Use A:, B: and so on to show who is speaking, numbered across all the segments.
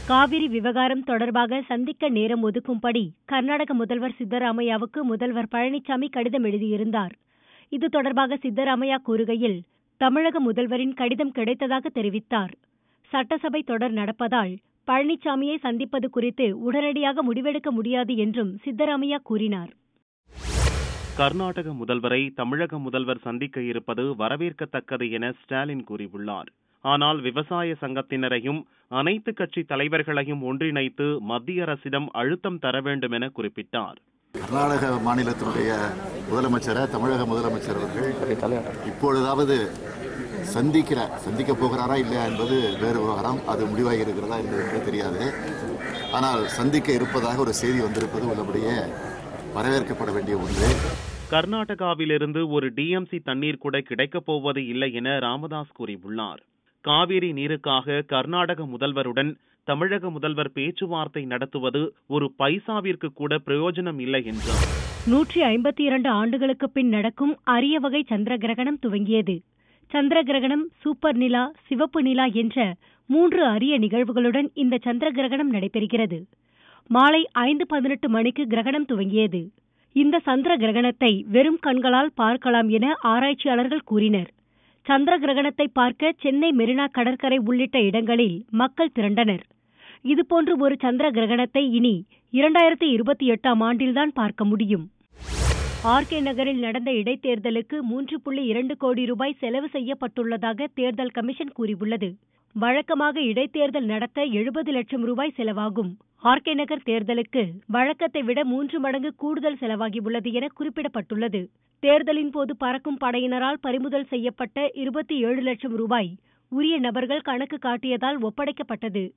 A: காவிரி விவகாரம் தொடர்பாக சந்திக்க நேரம் ஒதுக்கும்படி கர்நாடக முதல்வர் சித்தராமையாவுக்கு முதல்வர் பழனிசாமி கடிதம் எழுதியிருந்தார் இது தொடர்பாக சித்தராமையா கூறுகையில் தமிழக முதல்வரின் கடிதம் கிடைத்ததாக தெரிவித்தார் சட்டசபை தொடர் நடப்பதால் பழனிசாமியை சந்திப்பது குறித்து உடனடியாக முடிவெடுக்க முடியாது என்றும் சித்தராமையா கூறினார்
B: கர்நாடக முதல்வரை தமிழக முதல்வர் சந்திக்க இருப்பது வரவேற்கத்தக்கது என ஸ்டாலின் கூறியுள்ளார் ஆனால் விவசாய சங்கத்தினரையும் அனைத்து கட்சி தலைவர்களையும் ஒன்றிணைத்து மத்திய அரசிடம் அழுத்தம் தர வேண்டும் என குறிப்பிட்டார்
C: கர்நாடக மாநிலத்தினுடைய முதலமைச்சரை தமிழக முதலமைச்சர் அவர்கள் இப்பொழுதாவது சந்திக்கிற சந்திக்க போகிறாரா இல்லையா என்பது வேறு விவகாரம் அது முடிவாகி இருக்கிறதா என்பது தெரியாது ஆனால் சந்திக்க இருப்பதாக ஒரு செய்தி வந்திருப்பது உள்ளபடியே வரவேற்கப்பட வேண்டிய ஒன்று
B: கர்நாடகாவிலிருந்து ஒரு டிஎம்சி தண்ணீர் கூட கிடைக்கப் போவது இல்லை என ராமதாஸ் கூறியுள்ளார் காவிரி நீருக்காக கர்நாடக முதல்வருடன் தமிழக முதல்வர் பேச்சுவார்த்தை நடத்துவது ஒரு பைசாவிற்கு கூட பிரயோஜனம் இல்லை என்றார்
A: நூற்றி ஐம்பத்தி இரண்டு ஆண்டுகளுக்கு பின் நடக்கும் அரிய வகை சந்திர கிரகணம் துவங்கியது சந்திர கிரகணம் சூப்பர் நிலா சிவப்பு நிலா என்ற மூன்று அரிய நிகழ்வுகளுடன் இந்த சந்திர கிரகணம் நடைபெறுகிறது மாலை ஐந்து பதினெட்டு மணிக்கு கிரகணம் துவங்கியது இந்த சந்திர கிரகணத்தை வெறும் கண்களால் பார்க்கலாம் என ஆராய்ச்சியாளர்கள் கூறினர் சந்திர கிரகணத்தை பார்க்க சென்னை மெரினா கடற்கரை உள்ளிட்ட இடங்களில் மக்கள் திரண்டனர் இதுபோன்று ஒரு சந்திர கிரகணத்தை இனி இரண்டாயிரத்தி இருபத்தி எட்டாம் ஆண்டில்தான் பார்க்க முடியும் ஆர்கே நகரில் நடந்த இடைத்தேர்தலுக்கு மூன்று புள்ளி இரண்டு கோடி ரூபாய் செலவு செய்யப்பட்டுள்ளதாக தேர்தல் கமிஷன் கூறியுள்ளது வழக்கமாக இடைத்தேர்தல் நடத்த எழுபது லட்சம் ரூபாய் செலவாகும் ஆர்கே நகர் தேர்தலுக்கு வழக்கத்தை விட மூன்று மடங்கு கூடுதல் செலவாகியுள்ளது என குறிப்பிடப்பட்டுள்ளது தேர்தலின் போது பறக்கும் படையினரால் பறிமுதல் செய்யப்பட்ட இருபத்தி ஏழு லட்சம் ரூபாய் உரிய நபர்கள் கணக்கு காட்டியதால் ஒப்படைக்கப்பட்டது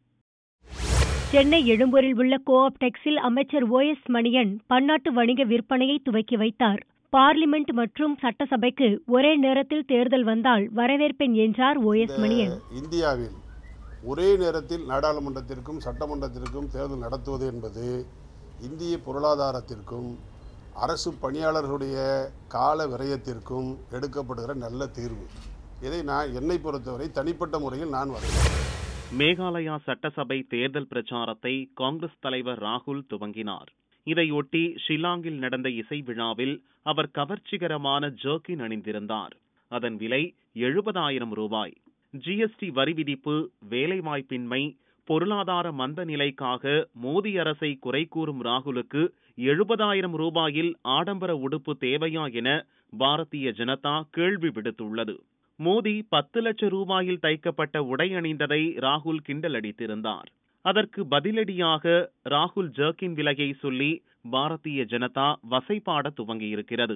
A: சென்னை எழும்பூரில் உள்ள கோஆப் டெக்ஸில் அமைச்சர் ஓ எஸ் மணியன் பன்னாட்டு வணிக விற்பனையை துவக்கி வைத்தார் பார்லிமெண்ட் மற்றும் சட்டசபைக்கு ஒரே நேரத்தில் தேர்தல் வந்தால் வரவேற்பேன் என்றார் ஓ எஸ் மணியன்
D: இந்தியாவில் ஒரே நேரத்தில் நாடாளுமன்றத்திற்கும் சட்டமன்றத்திற்கும் தேர்தல் நடத்துவது என்பது இந்திய பொருளாதாரத்திற்கும் அரசு பணியாளர்களுடைய கால விரயத்திற்கும் எடுக்கப்படுகிற நல்ல தீர்வு இதை நான் என்னை பொறுத்தவரை தனிப்பட்ட முறையில் நான் வரவேற்கிறேன்
B: மேகாலயா சட்டசபை தேர்தல் பிரச்சாரத்தை காங்கிரஸ் தலைவர் ராகுல் துவங்கினார் இதையொட்டி ஷில்லாங்கில் நடந்த இசை விழாவில் அவர் கவர்ச்சிகரமான ஜர்க்கின் அணிந்திருந்தார் அதன் விலை எழுபதாயிரம் ரூபாய் ஜிஎஸ்டி வரி விதிப்பு வேலைவாய்ப்பின்மை பொருளாதார மந்த நிலைக்காக மோடி அரசை குறை கூறும் ராகுலுக்கு எழுபதாயிரம் ரூபாயில் ஆடம்பர உடுப்பு தேவையா என பாரதிய ஜனதா கேள்வி விடுத்துள்ளது மோடி பத்து லட்சம் ரூபாயில் தைக்கப்பட்ட உடை அணிந்ததை ராகுல் கிண்டல் அடித்திருந்தார் அதற்கு பதிலடியாக ராகுல் ஜர்க்கின் விலையை சொல்லி பாரதிய ஜனதா வசைபாட துவங்கியிருக்கிறது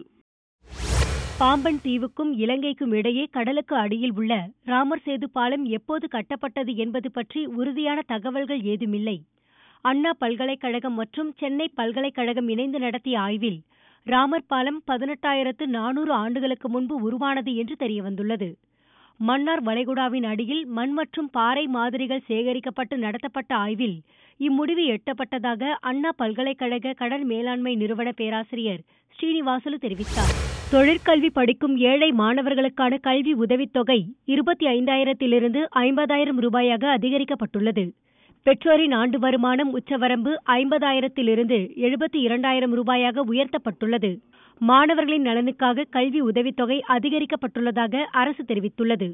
A: பாம்பன் தீவுக்கும் இலங்கைக்கும் இடையே கடலுக்கு அடியில் உள்ள ராமர் சேது பாலம் எப்போது கட்டப்பட்டது என்பது பற்றி உறுதியான தகவல்கள் ஏதுமில்லை அண்ணா பல்கலைக்கழகம் மற்றும் சென்னை பல்கலைக்கழகம் இணைந்து நடத்திய ஆய்வில் ராமர் பாலம் பதினெட்டாயிரத்து நானூறு ஆண்டுகளுக்கு முன்பு உருவானது என்று தெரியவந்துள்ளது மன்னார் வளைகுடாவின் அடியில் மண் மற்றும் பாறை மாதிரிகள் சேகரிக்கப்பட்டு நடத்தப்பட்ட ஆய்வில் இம்முடிவு எட்டப்பட்டதாக அண்ணா பல்கலைக்கழக கடல் மேலாண்மை நிறுவன பேராசிரியர் ஸ்ரீனிவாசலு தெரிவித்தார் தொழிற்கல்வி படிக்கும் ஏழை மாணவர்களுக்கான கல்வி உதவித்தொகை இருபத்தி ஐந்தாயிரத்திலிருந்து ஐம்பதாயிரம் ரூபாயாக அதிகரிக்கப்பட்டுள்ளது பெற்றோரின் ஆண்டு வருமானம் உச்சவரம்பு ஐம்பதாயிரத்திலிருந்து எழுபத்தி இரண்டாயிரம் ரூபாயாக உயர்த்தப்பட்டுள்ளது மாணவர்களின் நலனுக்காக கல்வி உதவித்தொகை அதிகரிக்கப்பட்டுள்ளதாக அரசு தெரிவித்துள்ளது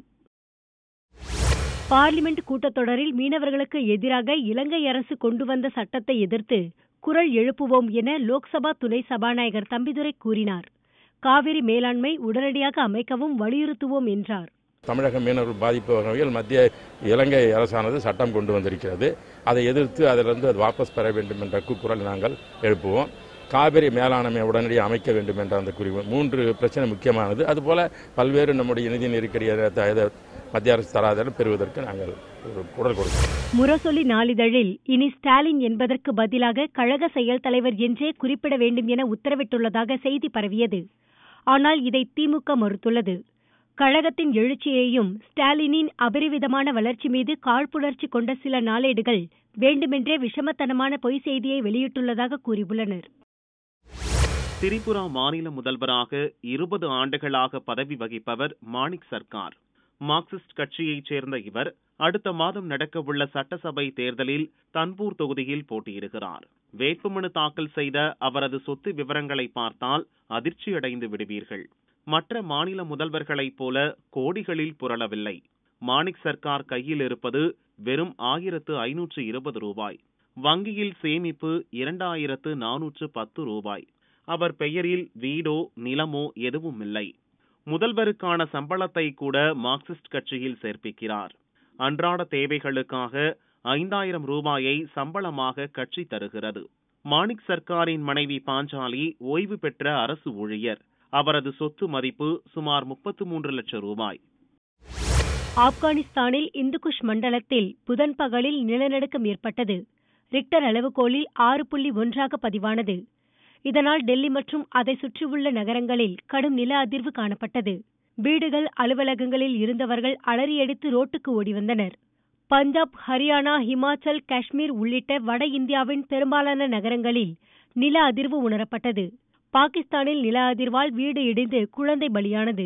A: பார்லிமெண்ட் கூட்டத்தொடரில் மீனவர்களுக்கு எதிராக இலங்கை அரசு கொண்டு வந்த சட்டத்தை எதிர்த்து குரல் எழுப்புவோம் என லோக்சபா துணை சபாநாயகர் தம்பிதுரை கூறினார் காவிரி மேலாண்மை உடனடியாக அமைக்கவும் வலியுறுத்துவோம் என்றார்
E: தமிழக மீனவர்கள் பாதிப்பு வகையில் மத்திய இலங்கை அரசானது சட்டம் கொண்டு வந்திருக்கிறது அதை எதிர்த்து அதிலிருந்து அது வாபஸ் பெற வேண்டும் என்ற குரல் நாங்கள் எழுப்புவோம் காவிரி மேலாண்மை உடனடியாக அமைக்க வேண்டும் என்ற அந்த குறிப்பு மூன்று பிரச்சனை முக்கியமானது அதுபோல பல்வேறு நம்முடைய நிதி நெருக்கடி மத்திய அரசு தராதரம் பெறுவதற்கு நாங்கள் ஒரு குரல் கொடுக்கிறோம்
A: முரசொலி நாளிதழில் இனி ஸ்டாலின் என்பதற்கு பதிலாக கழக செயல் தலைவர் என்றே குறிப்பிட வேண்டும் என உத்தரவிட்டுள்ளதாக செய்தி பரவியது ஆனால் இதை திமுக மறுத்துள்ளது கழகத்தின் எழுச்சியையும் ஸ்டாலினின் அபரிவிதமான வளர்ச்சி மீது காழ்ப்புணர்ச்சி கொண்ட சில நாளேடுகள் வேண்டுமென்றே விஷமத்தனமான பொய் செய்தியை வெளியிட்டுள்ளதாக கூறியுள்ளனர்
B: திரிபுரா மாநில முதல்வராக இருபது ஆண்டுகளாக பதவி வகிப்பவர் மாணிக் சர்க்கார் மார்க்சிஸ்ட் கட்சியைச் சேர்ந்த இவர் அடுத்த மாதம் நடக்கவுள்ள சட்டசபை தேர்தலில் தன்பூர் தொகுதியில் போட்டியிடுகிறார் வேட்புமனு தாக்கல் செய்த அவரது சொத்து விவரங்களை பார்த்தால் அதிர்ச்சியடைந்து விடுவீர்கள் மற்ற மாநில முதல்வர்களைப் போல கோடிகளில் புரளவில்லை மாணிக் சர்க்கார் கையில் இருப்பது வெறும் ஆயிரத்து ஐநூற்று இருபது ரூபாய் வங்கியில் சேமிப்பு இரண்டாயிரத்து நானூற்று பத்து ரூபாய் அவர் பெயரில் வீடோ நிலமோ எதுவும் இல்லை முதல்வருக்கான சம்பளத்தை கூட மார்க்சிஸ்ட் கட்சியில் சேர்ப்பிக்கிறார் அன்றாட தேவைகளுக்காக ஐந்தாயிரம் ரூபாயை சம்பளமாக கட்சி தருகிறது மாணிக் சர்க்காரின் மனைவி பாஞ்சாலி ஓய்வு பெற்ற அரசு ஊழியர் அவரது சொத்து மதிப்பு சுமார் முப்பத்து மூன்று லட்சம் ரூபாய்
A: ஆப்கானிஸ்தானில் இந்துகுஷ் மண்டலத்தில் புதன் பகலில் நிலநடுக்கம் ஏற்பட்டது ரிக்டர் அளவுகோலில் ஆறு புள்ளி ஒன்றாக பதிவானது இதனால் டெல்லி மற்றும் அதை சுற்றியுள்ள நகரங்களில் கடும் நில அதிர்வு காணப்பட்டது வீடுகள் அலுவலகங்களில் இருந்தவர்கள் அலறியடித்து ரோட்டுக்கு ஓடி வந்தனர் பஞ்சாப் ஹரியானா ஹிமாச்சல் காஷ்மீர் உள்ளிட்ட வட இந்தியாவின் பெரும்பாலான நகரங்களில் நில அதிர்வு உணரப்பட்டது பாகிஸ்தானில் நில அதிர்வால் வீடு இடிந்து குழந்தை பலியானது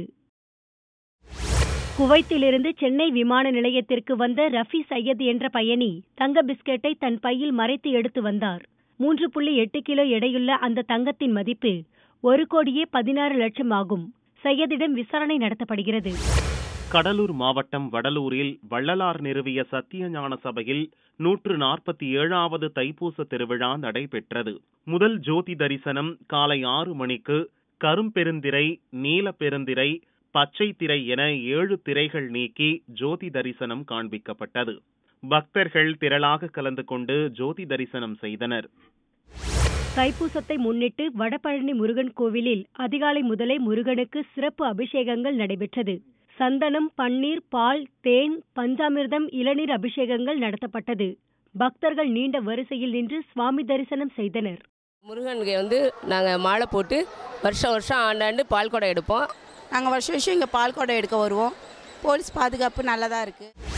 A: குவைத்திலிருந்து சென்னை விமான நிலையத்திற்கு வந்த ரஃபி சையத் என்ற பயணி தங்க பிஸ்கெட்டை தன் பையில் மறைத்து எடுத்து வந்தார் மூன்று புள்ளி எட்டு கிலோ எடையுள்ள அந்த தங்கத்தின் மதிப்பு ஒரு கோடியே பதினாறு லட்சம் ஆகும் சையதிடம் விசாரணை நடத்தப்படுகிறது
B: கடலூர் மாவட்டம் வடலூரில் வள்ளலார் நிறுவிய சத்தியஞான சபையில் நூற்று நாற்பத்தி ஏழாவது தைப்பூச திருவிழா நடைபெற்றது முதல் ஜோதி தரிசனம் காலை ஆறு மணிக்கு கரும்பெருந்திரை நீல பெருந்திரை பச்சை திரை என ஏழு திரைகள் நீக்கி ஜோதி தரிசனம் காண்பிக்கப்பட்டது பக்தர்கள் திரளாக கலந்து கொண்டு ஜோதி தரிசனம் செய்தனர்
A: தைப்பூசத்தை முன்னிட்டு வடபழனி முருகன் கோவிலில் அதிகாலை முதலே முருகனுக்கு சிறப்பு அபிஷேகங்கள் நடைபெற்றது சந்தனம் பன்னீர் பால் தேன் பஞ்சாமிர்தம் இளநீர் அபிஷேகங்கள் நடத்தப்பட்டது பக்தர்கள் நீண்ட வரிசையில் நின்று சுவாமி தரிசனம் செய்தனர்
F: முருகனுக்கு வந்து நாங்கள் மாலை போட்டு வருஷம் வருஷம் ஆண்டாண்டு பால் குடம் எடுப்போம்
G: நாங்கள் வருஷம் வருஷம் இங்கே பால் குடம் எடுக்க வருவோம் போலீஸ் பாதுகாப்பு நல்லதாக இருக்குது